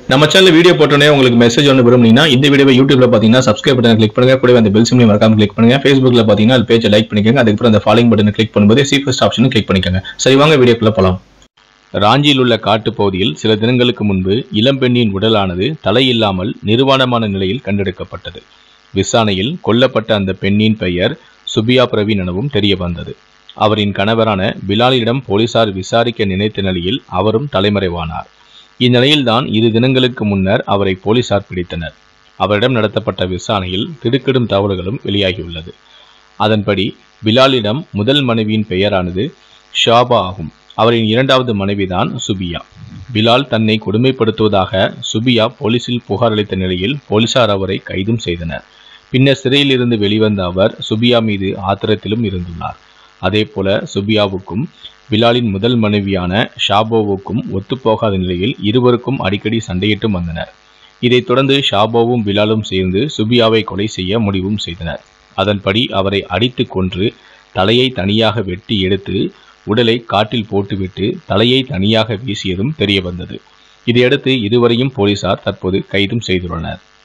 நம்ம channel video போட்டோன்னே உங்களுக்கு மெசேஜ் ஒன்று விரும்புனீங்கன்னா இந்த வீடியோவை யூடியூப்ல பார்த்தீங்கன்னா சப்ஸ்கிரைப் பட்டன் கிளிக் பண்ணுங்க கூடவே அந்த பெல் சிம்லையும் மறக்காம கிளிக் பண்ணுங்க ஃபேஸ்புக்ல பார்த்தீங்கன்னா அது பேஜை லைக் பண்ணிக்கோங்க அதுக்கப்புறம் அந்த ஃபாலோயிங் பட்டனை கிளிக் பண்ணும்போது சி ஃபர்ஸ்ட் ஆப்ஷனும் கிளிக் பண்ணிக்கோங்க சரி வாங்க வீடியோக்குள்ள போலாம் ராஞ்சியில் உள்ள காட்டுப் பகுதியில் சில தினங்களுக்கு முன்பு இளம்பெண்ணின் உடலானது தலையில்லாமல் நிர்வாணமான நிலையில் கண்டெடுக்கப்பட்டது விசாரணையில் கொல்லப்பட்ட அந்த பெண்ணின் பெயர் சுபியா பிரவீன் எனவும் தெரிய வந்தது அவரின் கணவரான பிலாலிடம் போலீசார் விசாரிக்க நினைத்த நிலையில் அவரும் தலைமறைவானார் இந்நிலையில்தான் இரு தினங்களுக்கு முன்னர் அவரை போலீசார் பிடித்தனர் அவரிடம் நடத்தப்பட்ட விசாரணையில் திடுக்கிடும் தகவல்களும் வெளியாகியுள்ளது அதன்படி பிலாலிடம் முதல் மனைவியின் பெயரானது ஷாபா ஆகும் அவரின் இரண்டாவது மனைவிதான் சுபியா பிலால் தன்னை கொடுமைப்படுத்துவதாக சுபியா போலீசில் புகார் அளித்த நிலையில் போலீசார் அவரை கைதும் செய்தனர் பின்னர் சிறையில் இருந்து வெளிவந்த அவர் சுபியா மீது ஆத்திரத்திலும் இருந்துள்ளார் அதேபோல சுபியாவுக்கும் பிலாலின் முதல் மனைவியான ஷாபோவுக்கும் ஒத்துப்போகாத நிலையில் இருவருக்கும் அடிக்கடி சண்டையிட்டு வந்தனர் இதைத் தொடர்ந்து ஷாபோவும் பிலாலும் சேர்ந்து சுபியாவை கொலை செய்ய முடிவும் செய்தனர் அதன்படி அவரை அடித்து கொன்று தலையை தனியாக வெட்டி எடுத்து உடலை காட்டில் போட்டுவிட்டு தலையை தனியாக வீசியதும் தெரிய வந்தது இதையடுத்து இருவரையும் போலீசார் தற்போது கைதும் செய்துள்ளனர்